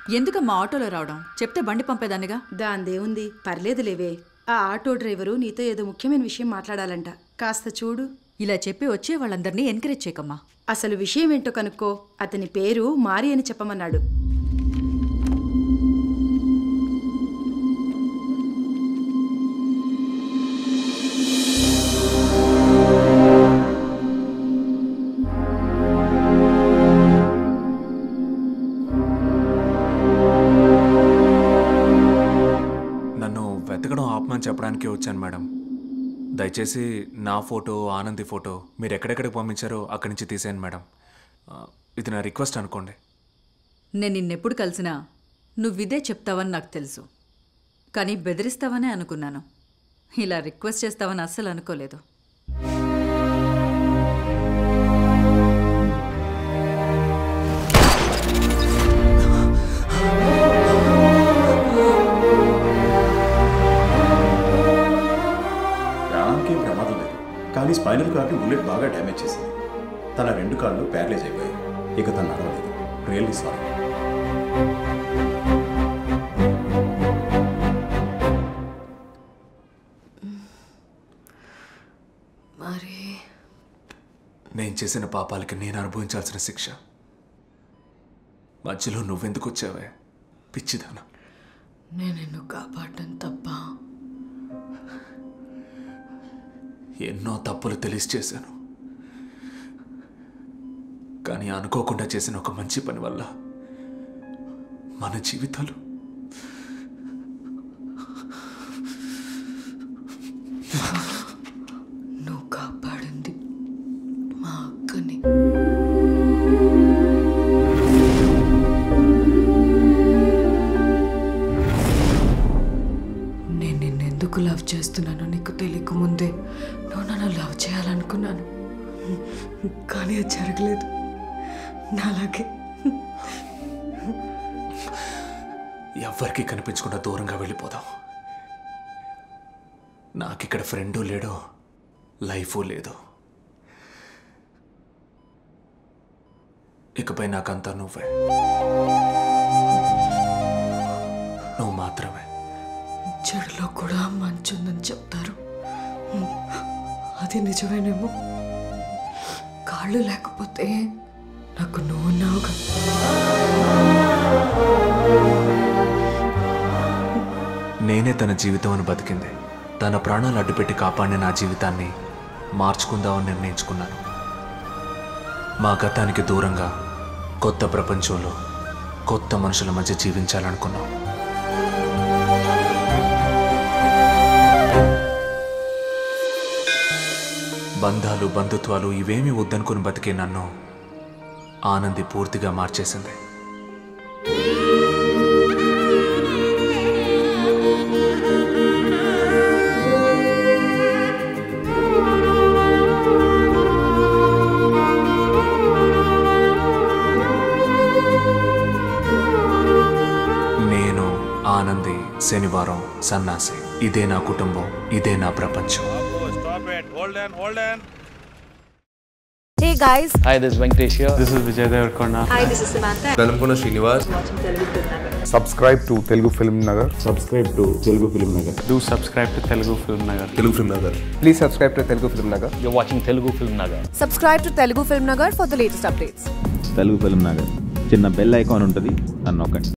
ఎందుకమ్మా ఆటోలో రావడం చెప్తే బండి పంపేదానిగా దాందేముంది పర్లేదులేవే ఆ ఆటో డ్రైవరు నీతో ఏదో ముఖ్యమైన విషయం మాట్లాడాలంట కాస్త చూడు ఇలా చెప్పి వచ్చే వాళ్ళందరినీ ఎంకరేజ్ చేయకమ్మా అసలు విషయం ఏంటో కనుక్కో అతని పేరు మారి అని చెప్పమన్నాడు నన్ను వెతకడం ఆపమని చెప్పడానికి వచ్చాను మేడం దయచేసి నా ఫోటో ఆనంది ఫోటో మీరు ఎక్కడెక్కడికి పంపించారో అక్కడి నుంచి తీసేయండి మేడం ఆ, ఇది నా రిక్వెస్ట్ అనుకోండి నేను నిన్నెప్పుడు కలిసినా నువ్విదే చెప్తావని నాకు తెలుసు కానీ బెదిరిస్తావనే అనుకున్నాను ఇలా రిక్వెస్ట్ చేస్తావని అస్సలు అనుకోలేదు ప్రాణానికి ప్రమాదం లేదు కానీ స్పైనల్ కార్డ్ని బుల్లెట్ బాగా డ్యామేజ్ చేసింది తన రెండు కాళ్ళు ప్యారలైజ్ అయిపోయాయి ఇక తను నడవలేదు రియల్లీ సారీ మరి నేను చేసిన పాపాలకి నేను అనుభవించాల్సిన శిక్ష మధ్యలో నువ్వెందుకు వచ్చావే పిచ్చిదానా నేను నిన్ను కాపాడటం తప్ప ఎన్నో తప్పులు తెలిసి చేశాను కానీ అనుకోకుండా చేసిన ఒక మంచి పని వల్ల మన జీవితాలు నువ్వు కాపాడింది మా అక్కని నేను నిన్నెందుకు లవ్ చేస్తున్నానో నీకు తెలియక ముందే నువ్వు నన్ను లవ్ చేయాలనుకున్నాను కానీ అది జరగలేదు నాలాగే ఎవ్వరికీ కనిపించకుండా దూరంగా వెళ్ళిపోదాం నాకిక్కడ ఫ్రెండు లేడు లైఫు లేదు ఇకపై నాకంతా నువ్వే నువ్వు మాత్రమే చెడులో కూడా మంచి ఉందని చెప్తారు అది నిజమేనేమో కాళ్ళు లేకపోతే నాకు నువ్వు ఉన్నావుగా నేనే తన జీవితం అని బతికింది తన ప్రాణాలు అడ్డుపెట్టి కాపాడిన నా జీవితాన్ని మార్చుకుందామని నిర్ణయించుకున్నాను మా గతానికి దూరంగా కొత్త ప్రపంచంలో కొత్త మనుషుల మధ్య జీవించాలనుకున్నాం బంధాలు బంధుత్వాలు ఇవేమీ వద్దనుకుని బతికే నన్ను ఆనంది పూర్తిగా మార్చేసింది నేను ఆనంది శనివారం సన్నాసి ఇదే నా కుటుంబం ఇదే నా ప్రపంచం Stop it. Hold on, hold on. Hey guys, Hi, this is Venkatesh here. This is Vijay Devarkonda. hi, this is Samantha. Velankonda Srinivas subscribe to Telugu film Nagar subscribe to Telugu film Nagar Do subscribe to Telugu Film Nagar. Telugu film Nagar please subscribe to Telugu film Nagar You're watching Telugu Film Nagar. Subscribe to Telugu Film Nagar for the latest updates. Telugu film Nagar చిన్న bell icon ఉంటుంది అని నొక్కండి